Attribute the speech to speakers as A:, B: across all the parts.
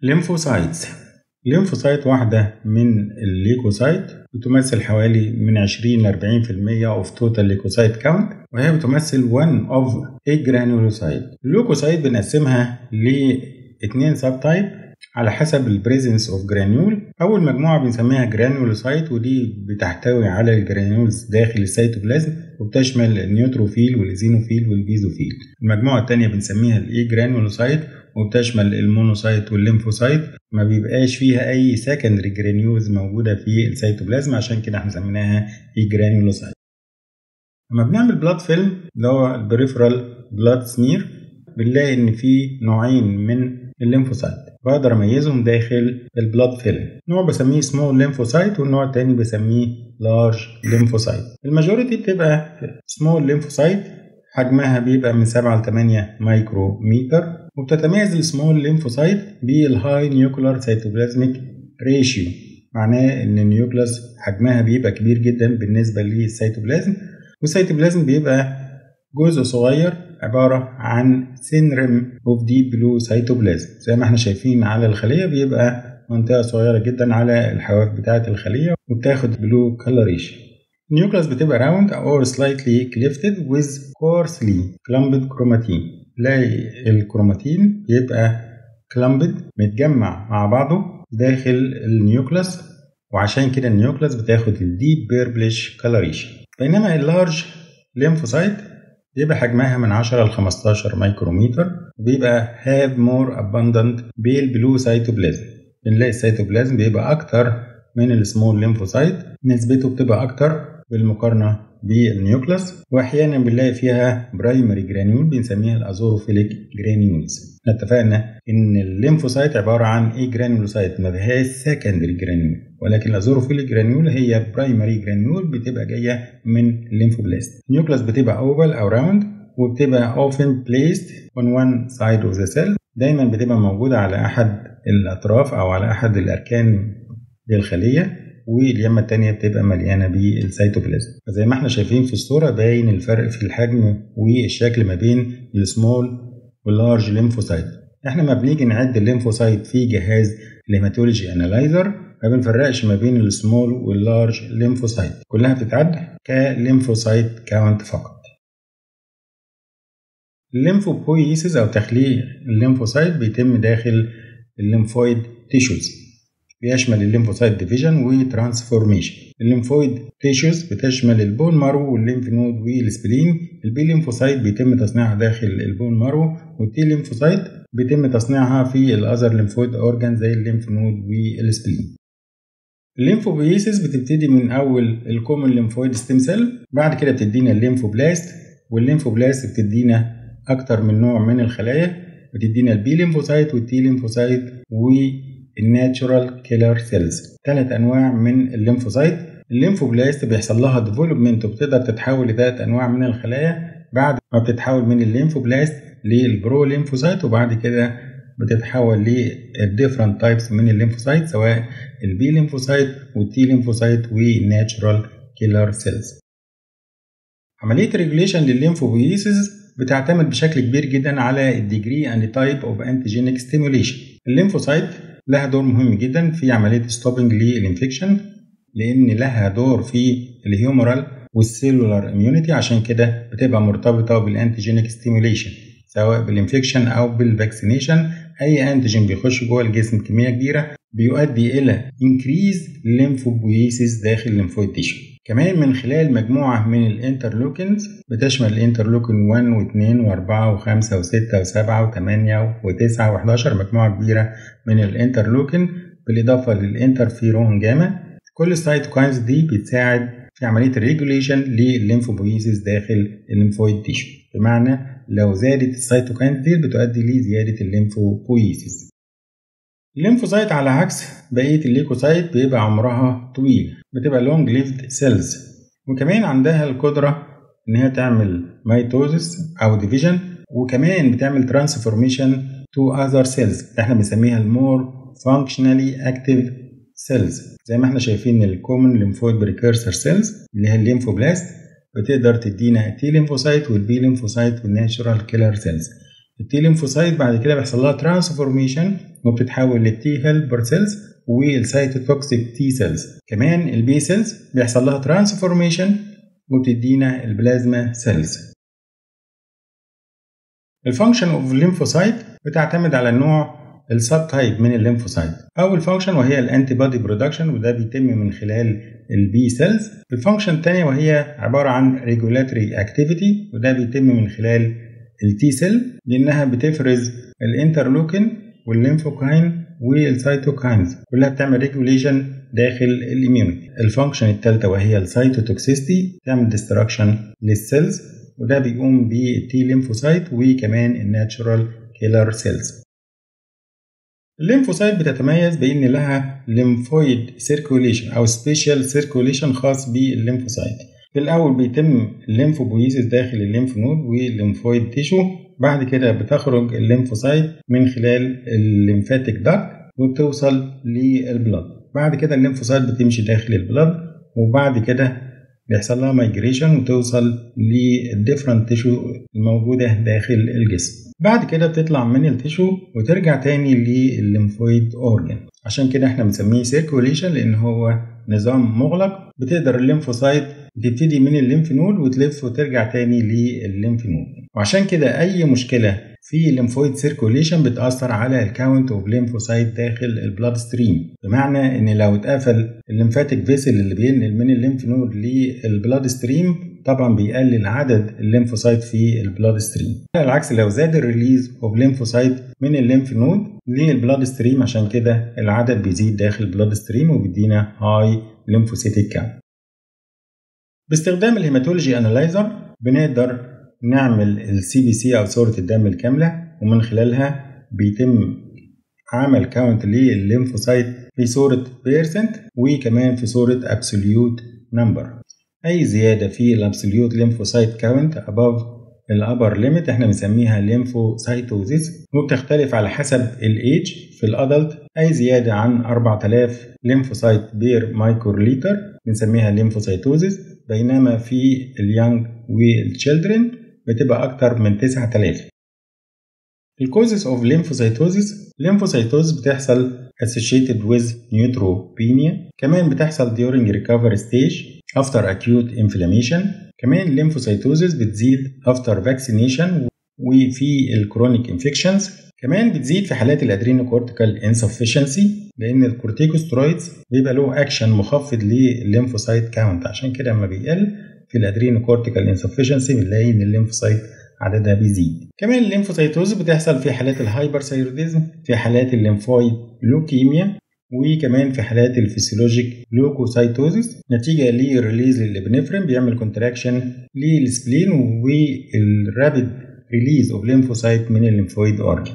A: ليمفوسايتس ليمفوسايت واحدة من الليكوسايت بتمثل حوالي من 20 ل 40% of total leukocyte count وهي بتمثل one of a granulocyte. الليوكوسايت بنقسمها لاثنين سب تايب على حسب البريزنس اوف جرانيول اول مجموعه بنسميها جرانيولوسايت ودي بتحتوي على الجرانيولز داخل السيتوبلازم وبتشمل النيوتروفيل والايزينوفيل والبيزوفيل المجموعه الثانيه بنسميها الاي جرانيولوسايت وبتشمل المونوسايت والليمفوسايت ما بيبقاش فيها اي سكندري جرانيولز موجوده في السيتوبلازم عشان كده احنا سميناها اي جرانيولوسايت لما بنعمل بلاد فيلم اللي هو البريفرال بلاد سمير بنلاقي ان في نوعين من الليمفوسايت بقدر اميزهم داخل البلاد فيلم نوع بسميه سمول ليمفوسايت والنوع التاني بسميه لارج ليمفوسايت الماجوريتي بتبقى سمول ليمفوسايت حجمها بيبقى من 7 ل 8 مايكروميتر وبتتميز السمول ليمفوسايت بالهاي نيوكلر سيتوبلازميك ريشيو معناه ان النيوكلاس حجمها بيبقى كبير جدا بالنسبه للسيتوبلازم والسيتوبلازم بيبقى جزء صغير عبارة عن سينرم اوف ديب بلو سيتوبلازم زي ما احنا شايفين على الخلية بيبقى منطقة صغيرة جدا على الحواف بتاعة الخلية وبتاخد بلو كولوريشن النيوكلاس بتبقى راوند or slightly clefted with coarsely clumped chromatin تلاقي الكروماتين بيبقى clumped متجمع مع بعضه داخل النيوكلاس وعشان كده النيوكلاس بتاخد الديب بيربلش كولوريشن بينما اللارج ليمفوسايت بيبقى حجمها من 10 ل 15 مايكرومتر وبيبقى have more abundant pale blue cytoplasm بنلاقي السيتوبلازم بيبقى أكتر من السمول ليمفوسايت نسبته بتبقى أكتر بالمقارنة بالنيوكلاس وأحيانا بنلاقي فيها برايمري جرانيول بنسميها الأزوروفيليك جرانيولز اتفقنا إن الليمفوسايت عبارة عن إيه جرانيولوسايت ما فيهاش سكندري جرانيول ولكن الأزوروفيليك جرانيول هي برايمري جرانيول بتبقى جاية من الليمفوبلاست النيوكلاس بتبقى أوفال أو راوند وبتبقى often placed on one side of the cell دايما بتبقى موجودة على أحد الأطراف أو على أحد الأركان للخلية واليمة التانية بتبقى مليانة بالسيتوبلازم فزي ما احنا شايفين في الصورة باين الفرق في الحجم والشكل ما بين السمول واللارج ليمفوسايت احنا ما بنيجي نعد الليمفوسايت في جهاز الهيماتولوجي انالايزر ما بنفرقش ما بين السمول واللارج ليمفوسايت كلها بتتعد كليمفوسايت كاونت فقط الليمفوبويسيس او تخليق الليمفوسايت بيتم داخل الليمفويد تيشوز بيشمل الليمفوسايت ديفيجن وترانسفورميشن الليمفويد تيشوز بتشمل البون مارو والليمف نود والسبلين البي ليمفوسايت بيتم تصنيعها داخل البون مارو والتي ليمفوسايت بيتم تصنيعها في الاذر ليمفويد اورجان زي الليمف نود والسبلين الليمفوبيسيس بتبتدي من اول الكومن ليمفويد ستيم سيل بعد كده بتدينا الليمفوبلاست والليمفوبلاست بتدينا اكتر من نوع من الخلايا بتدينا البي ليمفوسايت والتي ليمفوسايت والناتشورال كيلر سيلز ثلاث انواع من الليمفوسايت الليمفوبلاست بيحصل لها ديفلوبمنت وبتقدر تتحول لثلاث انواع من الخلايا بعد ما بتتحول من الليمفوبلاست للبرو ليمفوسايت وبعد كده بتتحول للديفرنت تايبس من الليمفوسايت سواء البي ليمفوسايت والتي ليمفوسايت والناتشورال كيلر سيلز عملية ريجوليشن للليمفوبيسيس بتعتمد بشكل كبير جدا على الديجري اند تايب اوف انتيجينيك ستيموليشن الليمفوسايت لها دور مهم جدا في عمليه ستوبنج للانفكشن لان لها دور في الهيومرال والسيلولار اميونيتي عشان كده بتبقى مرتبطه بالانتيجينيك ستيموليشن سواء بالانفكشن او بالفاكسينيشن اي انتيجين بيخش جوه الجسم كميه كبيره بيؤدي الى انكريز ليمفوبويسيس داخل الليمفويد تيشو كمان من خلال مجموعة من الانترلوكينز بتشمل الانترلوكين 1 و2 و4 و5 و6 و7 و8 و9 و11 مجموعة كبيرة من الانترلوكين بالإضافة للانترفيرون جاما كل السايتوكاينز دي بتساعد في عملية الريجوليشن للليمفوبويسيس داخل الليمفويد تيشو بمعنى لو زادت السيتوكاينز دي بتؤدي لزيادة الليمفوبويسيس الليمفوسايت على عكس بقية الليكوسايت بيبقى عمرها طويل بتبقى لونج ليفد سيلز وكمان عندها القدرة إن هي تعمل ميتوزس أو ديفيجن وكمان بتعمل ترانسفورميشن تو أذر سيلز احنا بنسميها المور فانكشنالي اكتيف سيلز زي ما احنا شايفين الكومن ليمفويد بريكيرسر سيلز اللي هي الليمفوبلاست بتقدر تدينا التي ليمفوسايت والبي ليمفوسايت والناتشورال كيلر سيلز التي ليمفوسايت بعد كده بيحصل لها ترانسفورميشن وبتتحول للتي هيلبر سيلز والسايتوتوكسيك تي سيلز كمان البي سيلز بيحصل لها ترانسفورميشن وبتدينا البلازما سيلز الفانكشن اوف الليمفوسايت بتعتمد على النوع السب تايب من الليمفوسايت اول فانكشن وهي الانتي بودي برودكشن وده بيتم من خلال البي سيلز الفانكشن الثانيه وهي عباره عن ريجولاتوري اكتيفيتي وده بيتم من خلال التي سيل لانها بتفرز الانترلوكين والليمفوكاين والسيتوكاينز كلها بتعمل ريجوليشن داخل الاميونيتي الفانكشن الثالثه وهي السيتوتوكسيستي تعمل ديستراكشن للسيلز وده بيقوم بالتي ليمفوسايت وكمان الناتشورال كيلر سيلز الليمفوسايت بتتميز بان لها ليمفويد سيركوليشن او سبيشال سيركوليشن خاص بالليمفوسايت في الاول بيتم الليمفوبويسيس داخل الليمف نود والليمفويد تيشو بعد كده بتخرج الليمفوسايت من خلال الليمفاتيك داكت وبتوصل للبلد بعد كده الليمفوسايت بتمشي داخل البلد وبعد كده بيحصل لها مايجريشن وتوصل للديفرنت تيشو الموجودة داخل الجسم بعد كده بتطلع من التيشو وترجع تاني للليمفويد اورجن عشان كده احنا بنسميه سيركوليشن لان هو نظام مغلق بتقدر الليمفوسايت بتبتدي من الليمف نود وتلف وترجع تاني للليمف نود وعشان كده اي مشكله في الليمفويد سيركوليشن بتاثر على الكاونت اوف ليمفوسايت داخل البلاد ستريم بمعنى ان لو اتقفل الليمفاتيك فيسل اللي بينقل من الليمف نود للبلاد ستريم طبعا بيقلل عدد الليمفوسايت في البلاد ستريم على العكس لو زاد الريليز اوف ليمفوسايت من الليمف نود للبلاد ستريم عشان كده العدد بيزيد داخل البلاد ستريم وبيدينا هاي ليمفوسيتيك كاونت باستخدام الهيماتولوجي انالايزر بنقدر نعمل السي بي سي او صوره الدم الكامله ومن خلالها بيتم عمل كاونت للليمفوسايت في صوره بيرسنت وكمان في صوره ابسوليوت نمبر اي زياده في الابسوليوت ليمفوسايت كاونت اباف الابر ليميت احنا بنسميها ليمفوسايتوزيس وبتختلف على حسب الايج في الادلت اي زياده عن 4000 ليمفوسايت بير مايكروليتر بنسميها ليمفوسايتوزيس بينما في اليانج والتشيلدرن بتبقى اكتر من 9000 الكوزز اوف ليمفوسايتوزيس ليمفوسايتوز بتحصل associated with neutropenia كمان بتحصل during recovery stage after acute inflammation كمان الليمفوسايتوزيس بتزيد after vaccination وفي الكرونيك انفكشنز كمان بتزيد في حالات الادرينوكورتيكال insufficiency لان الكورتيكوسترويدز بيبقى له اكشن مخفض للليمفوسايت كاونت عشان كده لما بيقل في الادرينوكورتيكال insufficiency بنلاقي ان الليمفوسايت عددها بيزيد كمان الليمفوسايتوز بتحصل في حالات الهايبرثايروديزم في حالات الليمفويد لوكيميا وكمان في حالات الفسيولوجيك لوكوسايتوزيس نتيجة لريليز للابنفرين بيعمل كونتراكشن للسبلين والرابid ريليز اوف ليمفوسايت من الليمفويد اورجن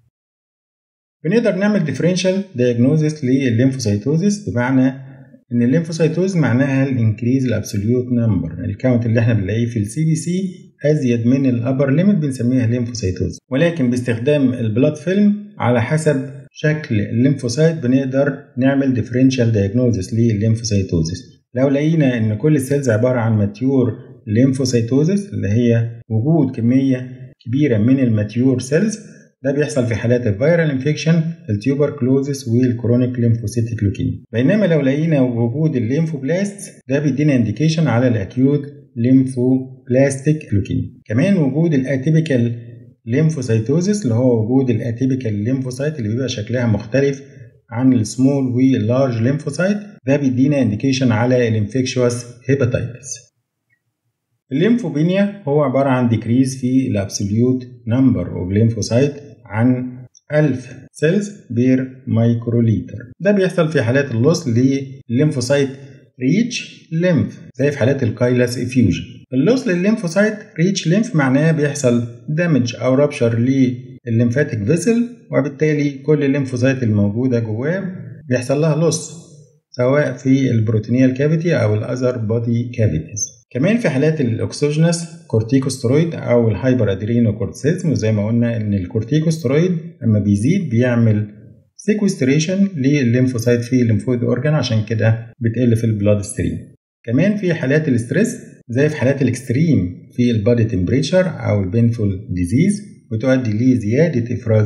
A: بنقدر نعمل ديفرنشال دايجنوزيس للليمفوسايتوزيس بمعنى ان الليمفوسايتوز معناها الانكريز الابسوليوت نمبر الكاونت اللي احنا بنلاقيه في السي بي سي ازيد من الابر ليميت بنسميها ليمفوسايتوز ولكن باستخدام البلاد فيلم على حسب شكل الليمفوسايت بنقدر نعمل ديفرنشال دايجنوزيس للليمفوسايتوزيس لو لقينا ان كل السيلز عباره عن ماتيور ليمفوسايتوزيس اللي هي وجود كميه كبيره من الماتيور سيلز ده بيحصل في حالات الفيرال انفكشن التيوبركلوزس والكرونيك ليمفوسيتيك لوكيميا بينما لو لقينا وجود الليمفوبلاست ده بيدينا انديكيشن على الاكيوت ليمفوبلاستيك لوكيميا كمان وجود الاتيبيكال ليمفوسايتوزيس اللي هو وجود الاتيبيكال ليمفوسايت اللي بيبقى شكلها مختلف عن السمول واللارج ليمفوسايت ده بيدينا انديكيشن على الانفكشوس هيباتيتس الليمفوبينيا هو عبارة عن ديكريز في الابسوليوت نمبر اوف ليمفوسايت عن 1000 سيلز بير مايكروليتر ده بيحصل في حالات اللوس للليمفوسايت ريتش ليمف زي في حالات الكايلاس افيوجن اللوس للليمفوسايت ريتش ليمف معناه بيحصل دامج او رابشر للليمفاتيك فيسل وبالتالي كل الليمفوسايت الموجوده جواه بيحصل لها لوس سواء في البروتينيال كافيتي او الاذر بودي كافيتيز كمان في حالات الاكسوجينس كورتيكوسترويد او الهايبر ادرينو كورتيزم وزي ما قلنا ان الكورتيكوسترويد لما بيزيد بيعمل سيكوستريشن للليمفوسايت في الليمفويد اورجان عشان كده بتقل في البلاد ستريم كمان في حالات الاستريس زي في حالات الاكستريم في البادي تمبريتشر او البينفول ديزيز بتؤدي لزياده افراز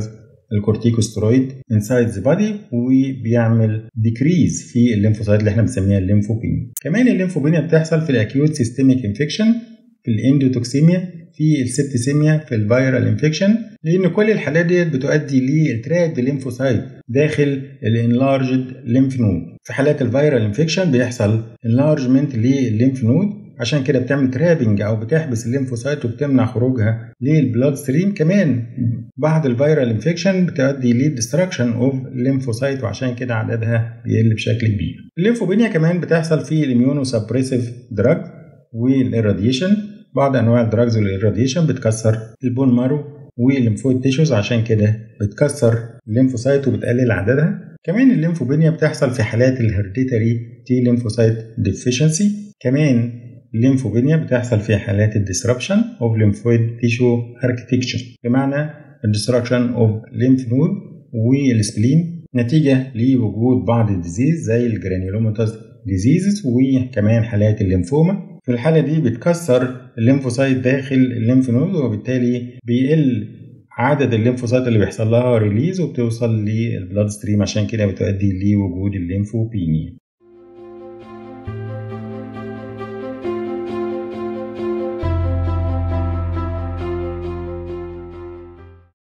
A: الكورتيكوسترويد انسايد ذا بادي وبيعمل ديكريز في الليمفوسايت اللي احنا بنسميها الليمفوبينيا كمان الليمفوبينيا بتحصل في الاكيوت سيستميك انفكشن في الاندوتوكسيميا في السبتسيميا في الفيرال انفكشن لان كل الحالات ديت بتؤدي لالتراب الليمفوسايت داخل الانلارجد ليمف نود في حالات الفيرال انفكشن بيحصل انلارجمنت للليمف نود عشان كده بتعمل ترابنج او بتحبس الليمفوسايت وبتمنع خروجها للبلاد ستريم كمان بعض الفيرال انفكشن بتؤدي للدستراكشن اوف الليمفوسايت وعشان كده عددها بيقل بشكل كبير الليمفوبينيا كمان بتحصل في الاميونو سبريسيف دراج والاراديشن بعض انواع الدراجز والاراديشن بتكسر البون مارو والليمفويد تيشوز عشان كده بتكسر الليمفوسايت وبتقلل عددها كمان الليمفوبينيا بتحصل في حالات الهيرديتري تي ليمفوسايت ديفيشنسي كمان الليمفوبينيا بتحصل في حالات الديسربشن اوف ليمفويد تيشو اركتكتشر بمعنى الديستراكشن اوف ليمف نود والسبلين نتيجة لوجود بعض الديزيز زي الجرانيولوماتوس ديزيزز وكمان حالات الليمفوما في الحالة دي بتكسر الليمفوسايت داخل الليمف نود وبالتالي بيقل عدد الليمفوسايت اللي بيحصل لها ريليز وبتوصل للبلاد ستريم عشان كده بتؤدي لوجود الليمفوبينيا